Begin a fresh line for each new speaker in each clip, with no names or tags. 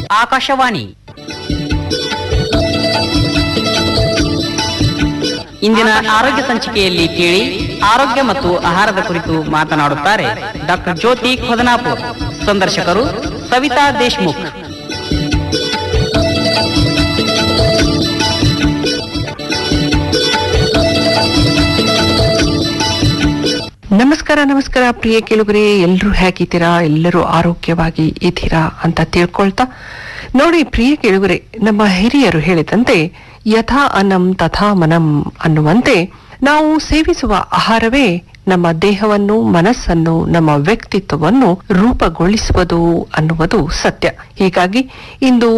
ಆಕಾಶವಾಣಿ ಇಂದಿನ ಆರೋಗ್ಯ ಸಂಚಿಕೆಯಲ್ಲಿ ಕೇಳಿ ಆರೋಗ್ಯ ಮತ್ತು ಆಹಾರದ ಕುರಿತು ಮಾತನಾಡುತ್ತಾರೆ ಡಾಕ್ಟರ್ ಜ್ಯೋತಿ ಖೊದನಾಪುರ್ ಸಂದರ್ಶಕರು ಸವಿತಾ ದೇಶ್ಮುಖ್
ನಮಸ್ಕಾರ ನಮಸ್ಕಾರ ಪ್ರಿಯ ಕೇಳುಗರೆ ಎಲ್ಲರೂ ಹೇಗಿದ್ದೀರಾ ಎಲ್ಲರೂ ಆರೋಗ್ಯವಾಗಿ ಇದ್ದೀರಾ ಅಂತ ತಿಳ್ಕೊಳ್ತಾ ನೋಡಿ ಪ್ರಿಯ ಕೇಳುಗರೆ ನಮ್ಮ ಹಿರಿಯರು ಹೇಳಿದಂತೆ ಯಥಾ ಅನ್ನಂ ತಥಾ ಮನಂ ಅನ್ನುವಂತೆ ನಾವು ಸೇವಿಸುವ ಆಹಾರವೇ ನಮ್ಮ ದೇಹವನ್ನು ಮನಸ್ಸನ್ನು ನಮ್ಮ ವ್ಯಕ್ತಿತ್ವವನ್ನು ರೂಪುಗೊಳಿಸುವುದು ಅನ್ನುವುದು ಸತ್ಯ ಹೀಗಾಗಿ ಇಂದು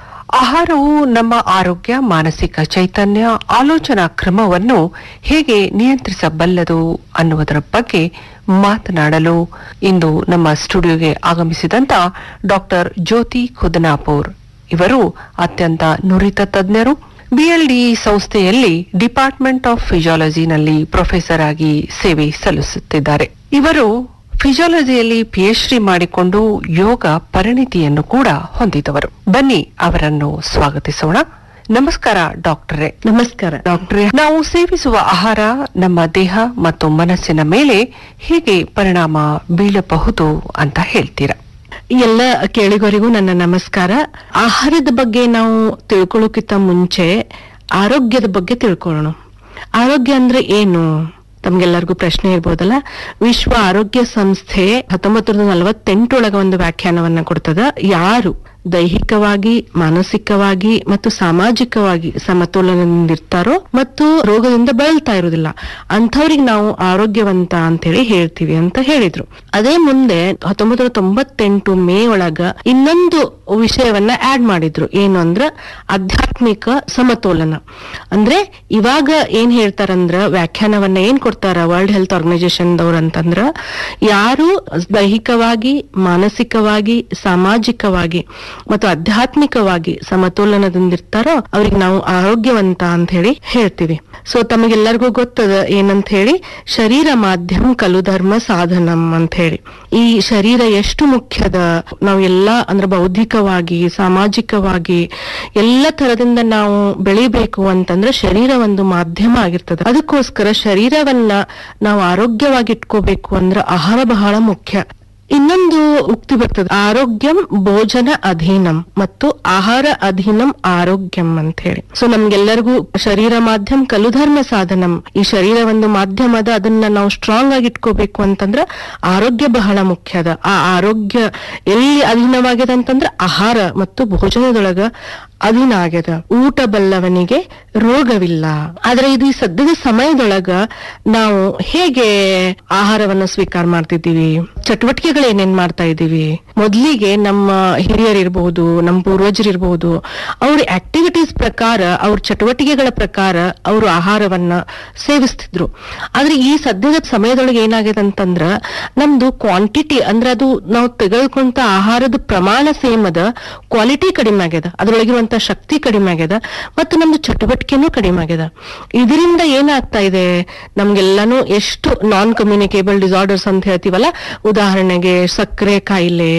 ಆಹಾರವು ನಮ್ಮ ಆರೋಗ್ಯ ಮಾನಸಿಕ ಚೈತನ್ಯ ಆಲೋಚನಾ ಕ್ರಮವನ್ನು ಹೇಗೆ ನಿಯಂತ್ರಿಸಬಲ್ಲದು ಅನ್ನುವುದರ ಬಗ್ಗೆ ಮಾತನಾಡಲು ಇಂದು ನಮ್ಮ ಸ್ಟುಡಿಯೋಗೆ ಆಗಮಿಸಿದಂತ ಡಾಕ್ಟರ್ ಜ್ಯೋತಿ ಖುದನಾಪುರ್ ಇವರು ಅತ್ಯಂತ ನುರಿತ ತಜ್ಞರು ಬಿಎಲ್ಡಿ ಸಂಸ್ಥೆಯಲ್ಲಿ ಡಿಪಾರ್ಟ್ಮೆಂಟ್ ಆಫ್ ಫಿಸಿಯಾಲಜಿನಲ್ಲಿ ಪ್ರೊಫೆಸರ್ ಆಗಿ ಸೇವೆ ಸಲ್ಲಿಸುತ್ತಿದ್ದಾರೆ ಇವರು ಫಿಸಿಯಾಲಜಿಯಲ್ಲಿ ಪಿಎಚ್ಡಿ ಮಾಡಿಕೊಂಡು ಯೋಗ ಪರಿಣಿತಿಯನ್ನು ಕೂಡ ಹೊಂದಿದವರು ಬನ್ನಿ ಅವರನ್ನು ಸ್ವಾಗತಿಸೋಣ ನಮಸ್ಕಾರ ಡಾಕ್ಟರೇ
ನಮಸ್ಕಾರ
ಡಾಕ್ಟ್ರೆ ನಾವು ಸೇವಿಸುವ ಆಹಾರ ನಮ್ಮ ದೇಹ ಮತ್ತು ಮನಸ್ಸಿನ ಮೇಲೆ ಹೇಗೆ ಪರಿಣಾಮ ಬೀಳಬಹುದು ಅಂತ ಹೇಳ್ತೀರಾ
ಎಲ್ಲ ಕೇಳಿಗರಿಗೂ ನನ್ನ ನಮಸ್ಕಾರ ಆಹಾರದ ಬಗ್ಗೆ ನಾವು ತಿಳ್ಕೊಳ್ಳೋಕ್ಕಿಂತ ಮುಂಚೆ ಆರೋಗ್ಯದ ಬಗ್ಗೆ ತಿಳ್ಕೊಳ್ಳೋಣ ಆರೋಗ್ಯ ಅಂದ್ರೆ ಏನು ತಮ್ಗೆಲ್ಲರಿಗೂ ಪ್ರಶ್ನೆ ಇರ್ಬೋದಲ್ಲ ವಿಶ್ವ ಆರೋಗ್ಯ ಸಂಸ್ಥೆ ಹತ್ತೊಂಬತ್ತು ನೂರ ನಲವತ್ತೆಂಟರೊಳಗ ಒಂದು ವ್ಯಾಖ್ಯಾನವನ್ನ ಕೊಡ್ತದ ಯಾರು ದೈಹಿಕವಾಗಿ ಮಾನಸಿಕವಾಗಿ ಮತ್ತು ಸಾಮಾಜಿಕವಾಗಿ ಸಮತೋಲನದಿಂದಿರ್ತಾರೋ ಮತ್ತು ರೋಗದಿಂದ ಬಳಲ್ತಾ ಇರುವುದಿಲ್ಲ ಅಂಥವ್ರಿಗೆ ನಾವು ಆರೋಗ್ಯವಂತ ಅಂತ ಹೇಳಿ ಹೇಳ್ತೀವಿ ಅಂತ ಹೇಳಿದ್ರು ಅದೇ ಮುಂದೆ ಹತ್ತೊಂಬತ್ತು ನೂರ ತೊಂಬತ್ತೆಂಟು ಮೇ ಒಳಗ ಇನ್ನೊಂದು ವಿಷಯವನ್ನ ಆಡ್ ಮಾಡಿದ್ರು ಏನು ಅಂದ್ರ ಆಧ್ಯಾತ್ಮಿಕ ಸಮತೋಲನ ಅಂದ್ರೆ ಇವಾಗ ಏನ್ ಹೇಳ್ತಾರಂದ್ರ ವ್ಯಾಖ್ಯಾನವನ್ನ ಏನ್ ಕೊಡ್ತಾರ ವರ್ಲ್ಡ್ ಹೆಲ್ತ್ ಆರ್ಗನೈಸೇಷನ್ ದವ್ರು ಅಂತಂದ್ರ ಯಾರು ದೈಹಿಕವಾಗಿ ಮಾನಸಿಕವಾಗಿ ಸಾಮಾಜಿಕವಾಗಿ ಮತ್ತು ಆಧ್ಯಾತ್ಮಿಕವಾಗಿ ಸಮತೋಲನದಿಂದಿರ್ತಾರೋ ಅವ್ರಿಗೆ ನಾವು ಆರೋಗ್ಯವಂತ ಅಂತ ಹೇಳಿ ಹೇಳ್ತೀವಿ ಸೊ ತಮಗೆಲ್ಲರಿಗೂ ಗೊತ್ತದ ಏನಂತ ಹೇಳಿ ಶರೀರ ಮಾಧ್ಯಮ ಕಲು ಧರ್ಮ ಸಾಧನಂ ಅಂತ ಹೇಳಿ ಈ ಶರೀರ ಎಷ್ಟು ಮುಖ್ಯದ ನಾವು ಎಲ್ಲಾ ಅಂದ್ರೆ ಬೌದ್ಧಿಕವಾಗಿ ಸಾಮಾಜಿಕವಾಗಿ ಎಲ್ಲ ತರದಿಂದ ನಾವು ಬೆಳಿಬೇಕು ಅಂತಂದ್ರೆ ಶರೀರ ಒಂದು ಮಾಧ್ಯಮ ಆಗಿರ್ತದೆ ಅದಕ್ಕೋಸ್ಕರ ಶರೀರವನ್ನ ನಾವು ಆರೋಗ್ಯವಾಗಿ ಇಟ್ಕೋಬೇಕು ಅಂದ್ರೆ ಆಹಾರ ಬಹಳ ಮುಖ್ಯ ಇನ್ನೊಂದು ಉಕ್ತಿ ಬರ್ತದೆ ಆರೋಗ್ಯಂ ಭೋಜನ ಅಧೀನಂ ಮತ್ತು ಆಹಾರ ಅಧೀನಂ ಆರೋಗ್ಯಂ ಅಂತ ಹೇಳಿ ಸೊ ನಮ್ಗೆಲ್ಲರಿಗೂ ಶರೀರ ಮಾಧ್ಯಮ ಕಲು ಧರ್ಮ ಸಾಧನಂ ಈ ಶರೀರ ಒಂದು ಮಾಧ್ಯಮದ ಅದನ್ನ ನಾವು ಸ್ಟ್ರಾಂಗ್ ಆಗಿ ಇಟ್ಕೋಬೇಕು ಅಂತಂದ್ರ ಆರೋಗ್ಯ ಬಹಳ ಮುಖ್ಯದ ಆ ಆರೋಗ್ಯ ಎಲ್ಲಿ ಅಧೀನವಾಗಿದೆ ಅಂತಂದ್ರ ಆಹಾರ ಮತ್ತು ಭೋಜನದೊಳಗ ಅಧೀನ ಆಗ್ಯದ ಊಟ ಬಲ್ಲವನಿಗೆ ರೋಗವಿಲ್ಲ ಆದ್ರೆ ಇದು ಈ ಸದ್ಯದ ಸಮಯದೊಳಗ ನಾವು ಹೇಗೆ ಆಹಾರವನ್ನ ಸ್ವೀಕಾರ ಮಾಡ್ತಿದ್ದೀವಿ ಚಟುವಟಿಕೆಗಳು ಏನೇನ್ ಮಾಡ್ತಾ ಇದ್ದೀವಿ ಮೊದ್ಲಿಗೆ ನಮ್ಮ ಹಿರಿಯರಿರ್ಬಹುದು ನಮ್ಮ ಪೂರ್ವಜರಿರ್ಬಹುದು ಅವ್ರ ಆಕ್ಟಿವಿಟೀಸ್ ಪ್ರಕಾರ ಅವ್ರ ಚಟುವಟಿಕೆಗಳ ಪ್ರಕಾರ ಅವರು ಆಹಾರವನ್ನ ಸೇವಿಸ್ತಿದ್ರು ಆದ್ರೆ ಈ ಸದ್ಯದ ಸಮಯದೊಳಗೆ ಏನಾಗಿದೆ ಅಂತಂದ್ರ ನಮ್ದು ಕ್ವಾಂಟಿಟಿ ಅಂದ್ರೆ ಅದು ನಾವು ತೆಗೆದುಕೊಂತ ಆಹಾರದ ಪ್ರಮಾಣ ಸೇಮ್ ಅದ ಕ್ವಾಲಿಟಿ ಕಡಿಮೆ ಆಗ್ಯದ ಅದ್ರೊಳಗಿರುವಂತ ಶಕ್ತಿ ಕಡಿಮೆ ಆಗ್ಯದ ಮತ್ತು ನಮ್ದು ಚಟುವಟಿಕೆನೂ ಕಡಿಮೆ ಆಗ್ಯದ ಇದರಿಂದ ಏನಾಗ್ತಾ ಇದೆ ನಮ್ಗೆಲ್ಲಾನು ಎಷ್ಟು ನಾನ್ ಕಮ್ಯುನಿಕೇಬಲ್ ಡಿಸಾರ್ಡರ್ಸ್ ಅಂತ ಹೇಳ್ತೀವಲ್ಲ ಉದಾಹರಣೆಗೆ ಸಕ್ಕರೆ ಕಾಯಿಲೆ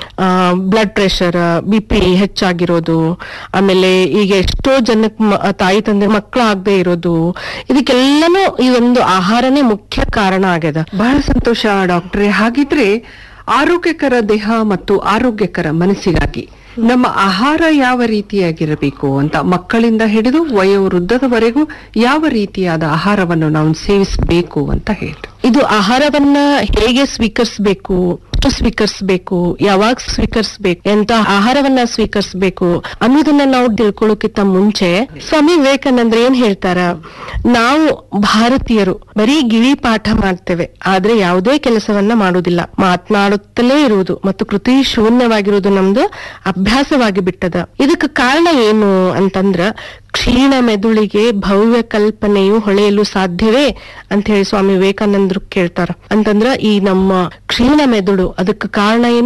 ಬ್ಲಡ್ ಪ್ರೆಷರ್ ಬಿ ಪಿ ಹೆಚ್ಚಾಗಿರೋದು ಆಮೇಲೆ ಈಗ ಎಷ್ಟೋ ಜನಕ್ಕೆ ಮ- ತಾಯಿ ತಂದೆ ಮಕ್ಕಳು ಆಗದೆ ಇರೋದು ಇದಕ್ಕೆಲ್ಲನೂ ಈ ಒಂದು ಆಹಾರನೇ ಮುಖ್ಯ ಕಾರಣ ಆಗ್ಯದ
ಬಹಳ ಸಂತೋಷ ಡಾಕ್ಟ್ರೆ ಹಾಗಿದ್ರೆ ಆರೋಗ್ಯಕರ ದೇಹ ಮತ್ತು ಆರೋಗ್ಯಕರ ಮನಸ್ಸಿಗಾಗಿ ನಮ್ಮ ಆಹಾರ ಯಾವ ರೀತಿಯಾಗಿರಬೇಕು ಅಂತ ಮಕ್ಕಳಿಂದ ಹಿಡಿದು ವಯೋವೃದ್ಧದವರೆಗೂ ಯಾವ ರೀತಿಯಾದ ಆಹಾರವನ್ನು ನಾವು ಸೇವಿಸಬೇಕು ಅಂತ ಹೇಳಿ
ಇದು ಆಹಾರವನ್ನ ಹೇಗೆ ಸ್ವೀಕರಿಸಬೇಕು ಎಷ್ಟು ಸ್ವೀಕರಿಸಬೇಕು ಯಾವಾಗ ಸ್ವೀಕರಿಸಬೇಕು ಎಂತ ಆಹಾರವನ್ನ ಸ್ವೀಕರಿಸಬೇಕು ಅನ್ನೋದನ್ನ ನಾವು ತಿಳ್ಕೊಳ್ಳೋಕ್ಕಿಂತ ಮುಂಚೆ ಸ್ವಾಮಿ ವಿವೇಕಾನಂದ್ರ ಏನ್ ಹೇಳ್ತಾರ ನಾವು ಭಾರತೀಯರು ಬರೀ ಗಿಳಿ ಪಾಠ ಮಾಡ್ತೇವೆ ಆದ್ರೆ ಯಾವುದೇ ಕೆಲಸವನ್ನ ಮಾಡುವುದಿಲ್ಲ ಮಾತನಾಡುತ್ತಲೇ ಇರುವುದು ಮತ್ತು ಕೃತಿ ಶೂನ್ಯವಾಗಿರುವುದು ನಮ್ದು ಅಭ್ಯಾಸವಾಗಿ ಬಿಟ್ಟದ ಇದಕ್ಕೆ ಕಾರಣ ಏನು ಅಂತಂದ್ರ ಕ್ಷೀಣ ಮೆದುಳಿಗೆ ಭವ್ಯ ಕಲ್ಪನೆಯು ಹೊಳೆಯಲು ಸಾಧ್ಯವೇ ಅಂತ ಹೇಳಿ ಸ್ವಾಮಿ ವಿವೇಕಾನಂದರು ಕೇಳ್ತಾರ ಅಂತಂದ್ರ ಈ ನಮ್ಮ ಕ್ಷೀಣ ಮೆದುಳು ಅದಕ್ಕೆ ಕಾರಣ ಏನು